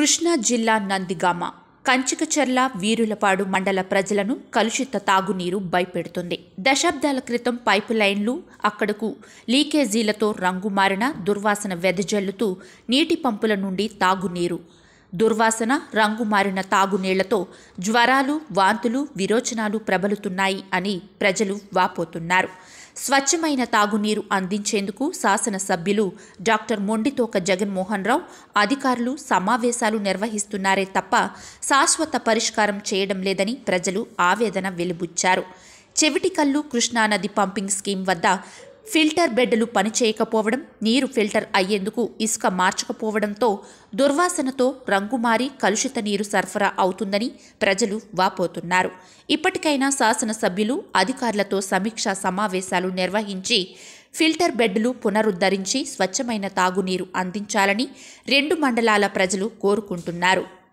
కృష్ణా జిల్లా నందిగామ కంచికచర్ల వీరులపాడు మండల ప్రజలను కలుషిత తాగునీరు భయపెడుతుంది దశాబ్దాల క్రితం పైపు లైన్లు అక్కడకు లీకేజీలతో రంగు మారిన దుర్వాసన వెదజల్లుతూ నీటి పంపుల నుండి తాగునీరు దుర్వాసన రంగు మారిన తాగునీళ్లతో జ్వరాలు వాంతులు విరోచనాలు ప్రబలుతున్నాయి అని ప్రజలు వాపోతున్నారు స్వచ్ఛమైన తాగునీరు అందించేందుకు శాసనసభ్యులు డాక్టర్ మొండితోక జగన్మోహన్ రావు అధికారులు సమావేశాలు నిర్వహిస్తున్నారే తప్ప శాశ్వత పరిష్కారం చేయడం లేదని ప్రజలు ఆవేదన వెలిబుచ్చారు చెవిటికల్లు కృష్ణానది పంపింగ్ స్కీమ్ వద్ద ఫిల్టర్ బెడ్లు పనిచేయకపోవడం నీరు ఫిల్టర్ అయ్యేందుకు ఇసుక మార్చకపోవడంతో దుర్వాసనతో రంగు మారి కలుషిత నీరు సరఫరా అవుతుందని ప్రజలు వాపోతున్నారు ఇప్పటికైనా శాసనసభ్యులు అధికారులతో సమీక్షా సమావేశాలు నిర్వహించి ఫిల్టర్ బెడ్లు పునరుద్ధరించి స్వచ్ఛమైన తాగునీరు అందించాలని రెండు మండలాల ప్రజలు కోరుకుంటున్నారు